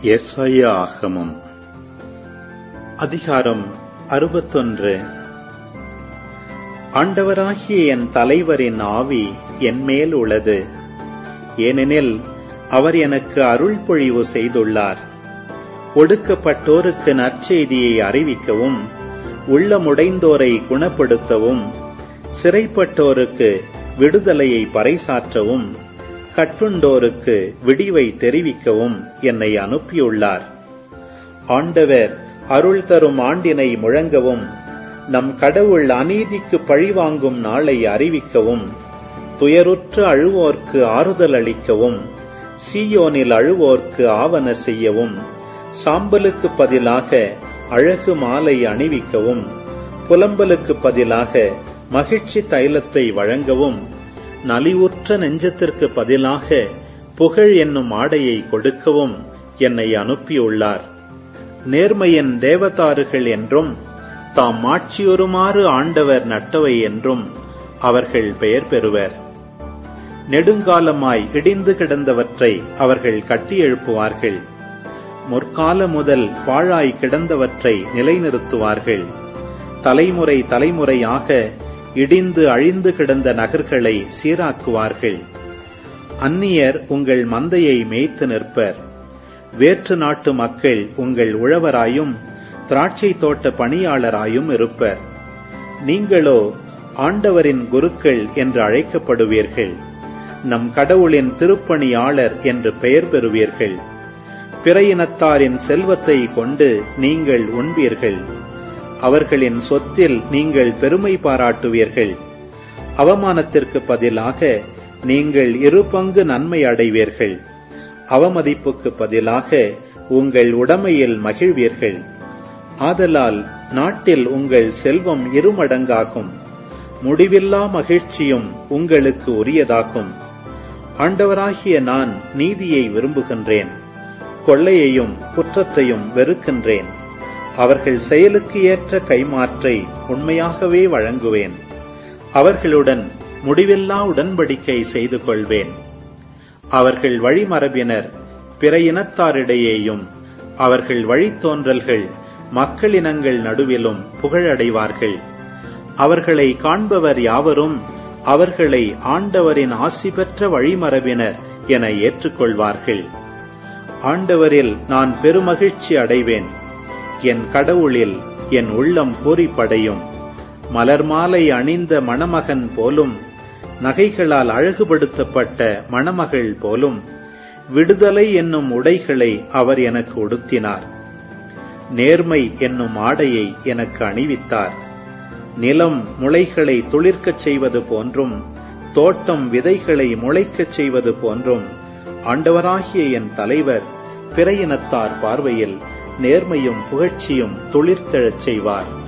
எஸ்ஐயா ஆகமம் அதிகாரம் அறுபத்தொன்று ஆண்டவராகிய என் தலைவரின் ஆவி என் மேல் உள்ளது ஏனெனில் அவர் எனக்கு அருள் பொழிவு செய்துள்ளார் ஒடுக்கப்பட்டோருக்கு நற்செய்தியை அறிவிக்கவும் உள்ளமுடைந்தோரை குணப்படுத்தவும் சிறைப்பட்டோருக்கு விடுதலையை பறைசாற்றவும் கட்டுண்டோருக்கு விடிவை தெரிவிக்கவும் என்னை அனுப்பியுள்ளார் ஆண்டவர் அருள் தரும் ஆண்டினை முழங்கவும் நம் கடவுள் அநீதிக்கு பழிவாங்கும் நாளை அறிவிக்கவும் துயருற்று அழுவோர்க்கு ஆறுதல் அளிக்கவும் சீயோனில் அழுவோர்க்கு ஆவன செய்யவும் சாம்பலுக்கு பதிலாக அழகு மாலை அணிவிக்கவும் புலம்பலுக்கு பதிலாக மகிழ்ச்சி தைலத்தை வழங்கவும் நலிவுற்ற நெஞ்சத்திற்கு பதிலாக புகழ் என்னும் ஆடையை கொடுக்கவும் என்னை அனுப்பியுள்ளார் நேர்மையின் தேவதாறுகள் என்றும் தாம் மாட்சியுறுமாறு ஆண்டவர் நட்டவை என்றும் அவர்கள் பெயர் பெறுவர் நெடுங்காலமாய் இடிந்து கிடந்தவற்றை அவர்கள் கட்டி எழுப்புவார்கள் முற்கால முதல் பாழாய் கிடந்தவற்றை நிலைநிறுத்துவார்கள் தலைமுறை தலைமுறையாக இடிந்து அழிந்து கிடந்த நகர்களை சீராக்குவார்கள் அந்நியர் உங்கள் மந்தையை மேய்த்து நிற்பர் வேற்று நாட்டு மக்கள் உங்கள் உழவராயும் திராட்சை தோட்ட பணியாளராயும் இருப்பர் நீங்களோ ஆண்டவரின் குருக்கள் என்று அழைக்கப்படுவீர்கள் நம் கடவுளின் திருப்பணியாளர் என்று பெயர் பெறுவீர்கள் பிற இனத்தாரின் செல்வத்தை கொண்டு நீங்கள் உண்பீர்கள் அவர்களின் சொத்தில் நீங்கள் பெருமை பாராட்டுவீர்கள் அவமானத்திற்கு பதிலாக நீங்கள் இரு பங்கு நன்மை அடைவீர்கள் அவமதிப்புக்கு பதிலாக உங்கள் உடமையில் மகிழ்வீர்கள் ஆதலால் நாட்டில் உங்கள் செல்வம் இருமடங்காகும் முடிவில்லா மகிழ்ச்சியும் உங்களுக்கு உரியதாகும் ஆண்டவராகிய நான் நீதியை விரும்புகின்றேன் கொள்ளையையும் குற்றத்தையும் வெறுக்கின்றேன் அவர்கள் செயலுக்கு ஏற்ற கைமாற்றை உண்மையாகவே வழங்குவேன் அவர்களுடன் முடிவில்லா உடன்படிக்கை செய்து கொள்வேன் அவர்கள் வழிமரபினர் பிற இனத்தாரிடையேயும் அவர்கள் வழித்தோன்றல்கள் மக்களினங்கள் நடுவிலும் புகழடைவார்கள் அவர்களை காண்பவர் யாவரும் அவர்களை ஆண்டவரின் ஆசி பெற்ற வழிமரபினர் என ஏற்றுக்கொள்வார்கள் ஆண்டவரில் நான் பெருமகிழ்ச்சி அடைவேன் என் கடவுளில் என் உள்ளம் பூரிப்படையும் மலர் மாலை அணிந்த மணமகன் போலும் நகைகளால் அழகுபடுத்தப்பட்ட மணமகள் போலும் விடுதலை என்னும் உடைகளை அவர் எனக்கு உடுத்தினார் நேர்மை என்னும் ஆடையை எனக்கு அணிவித்தார் நிலம் முளைகளை துளிர்க்கச் செய்வது போன்றும் தோட்டம் விதைகளை முளைக்கச் செய்வது போன்றும் ஆண்டவராகிய என் தலைவர் பிற இனத்தார் பார்வையில் நேர்மையும் புகழ்ச்சியும் துளிர்த்தெழச் செய்வார்